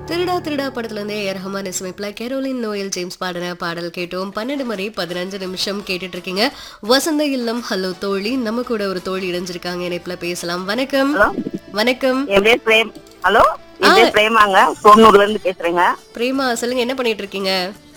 திருடா திருடா படத்துல இருந்து ஏ ரஹ்மான் இசையமைப்புல கெரோலின் நோயல் ஜேம்ஸ் பாடின பாடல் கேட்டோம் பன்னெண்டு மணி பதினஞ்சு நிமிஷம் கேட்டுட்டு இருக்கீங்க வசந்த இல்லம் ஹலோ தோழி நம்ம கூட ஒரு தோழி இணைஞ்சிருக்காங்க இணைப்புல பேசலாம் வணக்கம் ஹலோ வணக்கம் என் பேர் பிரேம் ஹலோ என் பேர் பிரேமாங்க சோனூர்ல இருந்து பேசுறேங்க பிரேமா சொல்லுங்க என்ன பண்ணிட்டு இருக்கீங்க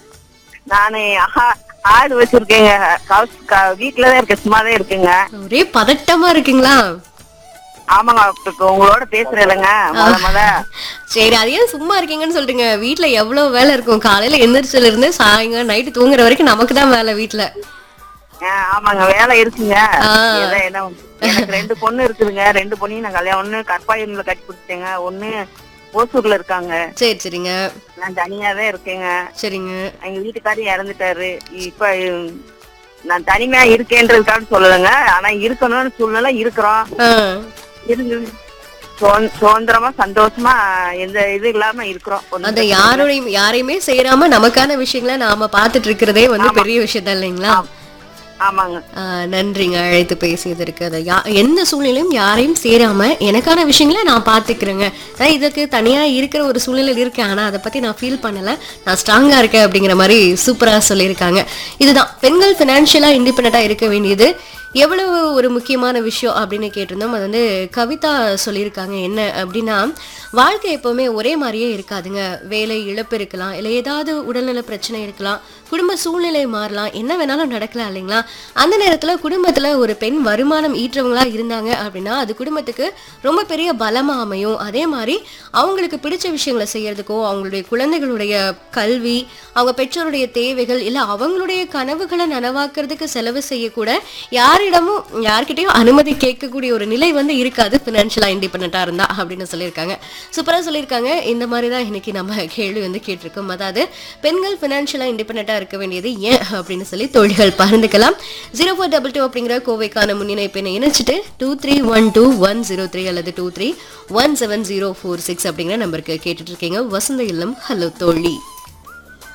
நானு ஆ- ஆடு வச்சிருக்கேங்க கவுஸ்- க- வீட்டுலதான் இருக்கேன் சும்மாதான் இருக்குங்க ஒரே பதட்டமா இருக்கீங்களா ஆமாங்க இப்ப உங்களோட பேசுறேன் இல்லைங்க முத முத சரி அது ஏன் சும்மா இருக்கீங்கன்னு சொல்றீங்க வீட்ல எவ்வளவு வேலை இருக்கும் காலையில எந்திரிச்சல இருந்து சாயங்காலம் நைட்டு தூங்குற வரைக்கும் நமக்கு தான் வேலை வீட்ல ஆ, ஆமாங்க வேலை இருக்குங்க ஆ. ஏதோ என்ன எனக்கு ரெண்டு பொண்ணு இருக்குதுங்க ரெண்டு பொண்ணையும் நான் கல்யாணம் ஒண்ணு கற்பாயூர்ல கட்டி கொடுத்தேங்க ஒண்ணு ஓசூர்ல இருக்காங்க சரி சரிங்க நான் தனியாவே இருக்கேங்க சரிங்க எங்க வீட்டுக்காரர் இறந்துட்டாரு இப்ப உம், நான் தனிமையா இருக்கேன்றதுக்காக சொல்லலைங்க ஆனா இருக்கணும்னு சூழ்நிலை இருக்கிறோம் ஆ இருந்து சுதந்- சுதந்திரமா சந்தோஷமா எந்த இது இல்லாம இருக்கிறோம் ஒண்ணும் அந்த யாரோடையும் யாரையுமே செய்யாம நமக்கான விஷயங்களை நாம பாத்துட்டு இருக்கிறதே வந்து பெரிய விஷயம் தான் இல்லைங்களா ஆமாங்க ஆ, நன்றிங்க அழைத்து பேசியதற்கு அதை யா எந்த சூழ்நிலையும் யாரையும் சேராம எனக்கான விஷயங்களை நான் பாத்துக்கிறேங்க நான் இதுக்கு தனியா இருக்கிற ஒரு சூழ்நிலையில் இருக்கேன் ஆனா அதை பத்தி நான் ஃபீல் பண்ணல நான் ஸ்ட்ராங்கா இருக்கேன் அப்படிங்கிற மாதிரி சூப்பரா சொல்லியிருக்காங்க இதுதான் பெண்கள் பினான்சியலா இண்டிபெண்டா இருக்க வேண்டியது எவ்வளவு ஒரு முக்கியமான விஷயம் அப்படின்னு கேட்டிருந்தோம் அது வந்து கவிதா சொல்லியிருக்காங்க என்ன அப்படின்னா வாழ்க்கை எப்பவுமே ஒரே மாதிரியே இருக்காதுங்க வேலை இழப்பு இருக்கலாம் இல்லை ஏதாவது உடல்நல பிரச்சனை இருக்கலாம் குடும்ப சூழ்நிலை மாறலாம் என்ன வேணாலும் நடக்கலாம் இல்லைங்களா அந்த நேரத்துல குடும்பத்துல ஒரு பெண் வருமானம் ஈற்றவங்களா இருந்தாங்க அப்படின்னா அது குடும்பத்துக்கு ரொம்ப பெரிய பலமா அமையும் அதே மாதிரி அவங்களுக்கு பிடிச்ச விஷயங்களை செய்யறதுக்கோ அவங்களுடைய குழந்தைகளுடைய கல்வி அவங்க பெற்றோருடைய தேவைகள் இல்ல அவங்களுடைய கனவுகளை நனவாக்குறதுக்கு செலவு செய்யக்கூட யாரிடமும் யார்கிட்டயும் அனுமதி கேட்கக்கூடிய ஒரு நிலை வந்து இருக்காது பினான்சியலா இண்டிபெண்டா இருந்தா அப்படின்னு சொல்லியிருக்காங்க சூப்பரா சொல்லியிருக்காங்க இந்த மாதிரி தான் இன்னைக்கு நம்ம கேள்வி வந்து கேட்டிருக்கோம் அதாவது பெண்கள் பினான்சியலா இண்டிபெண்டா இருக்க வேண்டியது ஏன் அப்படின்னு சொல்லி தோழிகள் பகிர்ந்துக்கலாம் ஜீரோ ஃபோர் டபுள் டூ அப்படிங்கிற கோவைக்கான முன்னிணைப்பினை இணைச்சிட்டு two three one two one zero three அல்லது two three one seven zero four six அப்படிங்கிற நம்பருக்கு கேட்டுட்டு இருக்கீங்க வசந்த இல்லம் ஹலோ தோழி